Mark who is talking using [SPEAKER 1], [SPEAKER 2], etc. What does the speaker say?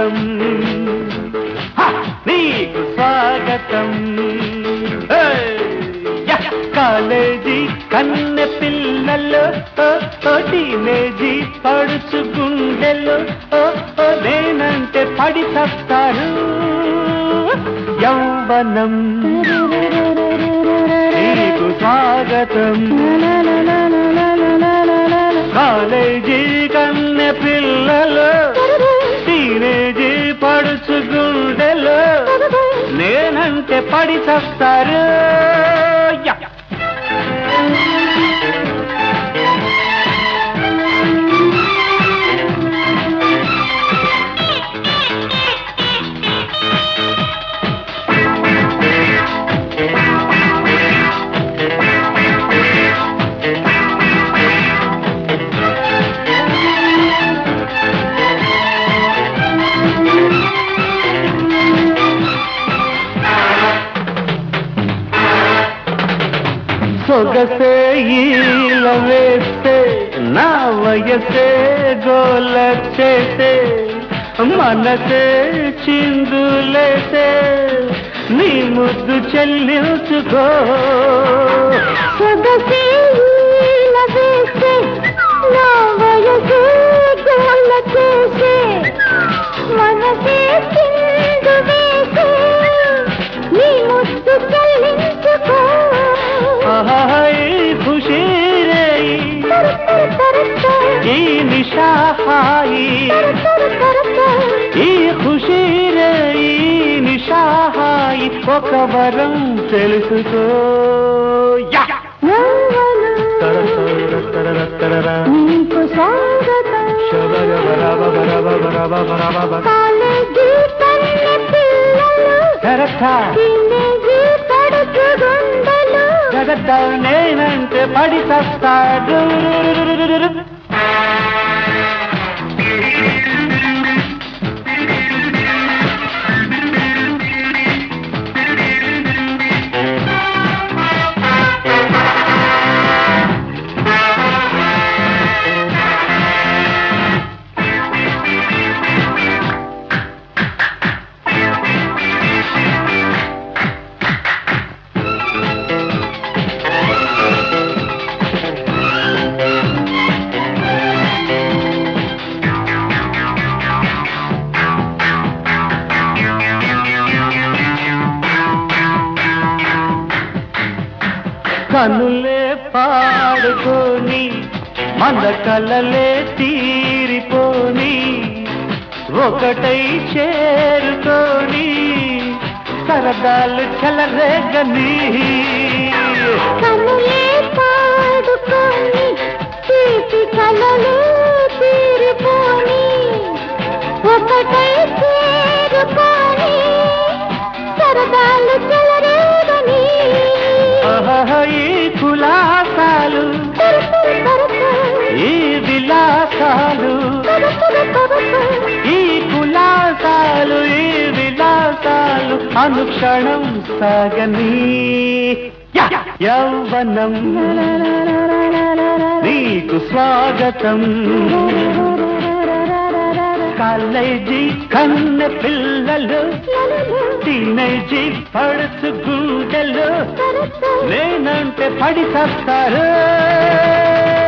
[SPEAKER 1] స్వాగతం హ! నీకు స్వాగతం ఏయ్! యా! కాలేజీ కన్నె పిల్లలు ఓ, ఓ, టీనేజీ పడుచు గుండెలు ఓ, ఓ, నేనంటే పడి చస్తారు యౌవనం నీకు స్వాగతం కాలేజీ కన్నె పిల్లలు టీనేజీ పడుచు గుండెలు నేనంటే పడి చస్తారు యా! సొగసే ఈల వేస్తే నా వయసే గోల చేసే మనసే చిందులేసే నీ ముద్దు చెల్లించుకో
[SPEAKER 2] సొగసే ఈల వేసే, నా వయసే గోల చేసే, మనసే చిందు వేసే, నీ ముద్దు చెల్లించుకో.
[SPEAKER 1] ఆహాయ్ ఖుషీ రే
[SPEAKER 2] తరు తరు తరు తరు,
[SPEAKER 1] ఈ నిషాహాయి
[SPEAKER 2] తరు తరు తరు తరు.
[SPEAKER 1] ఈ ఖుషీ రే ఈ నిషాహాయి ఒక వరం తెలుసుకో యా!
[SPEAKER 2] యవ్వనం
[SPEAKER 1] తర తర తర తరరా.
[SPEAKER 2] నీకు స్వాగతం
[SPEAKER 1] శబరబరబరబరబరబరబర.
[SPEAKER 2] కాలేజీ కన్నె పిల్లలు
[SPEAKER 1] కరెక్టా?
[SPEAKER 2] టీనేజీ పడుచు గుండెలు
[SPEAKER 1] జగద్ద నేనంటే పడి చస్తాడు కనులే పాడుకొని మన కలలే తీరిపోని ఒకటై చేరుకొని సరదాలు చెలరేగని
[SPEAKER 2] కనులే పాడుకొని తీపి కలలే తీరిపోని ఒకటై చేరుకొని సరదాలు చెలరేగని
[SPEAKER 1] ఆహా, ఈ కులాసాలు
[SPEAKER 2] తరు తరు తరు తరు,
[SPEAKER 1] ఈ విలాసాలు
[SPEAKER 2] తరు తరు తరు తరు.
[SPEAKER 1] ఈ కులాసాలు ఈ విలాసాలు అనుక్షణం సాగని యా! యౌవనం నీకు స్వాగతం కాలేజీ కన్నె పిల్లలు టీనేజీ పడుచు గుండెలు నేనంటే పడి చస్తారు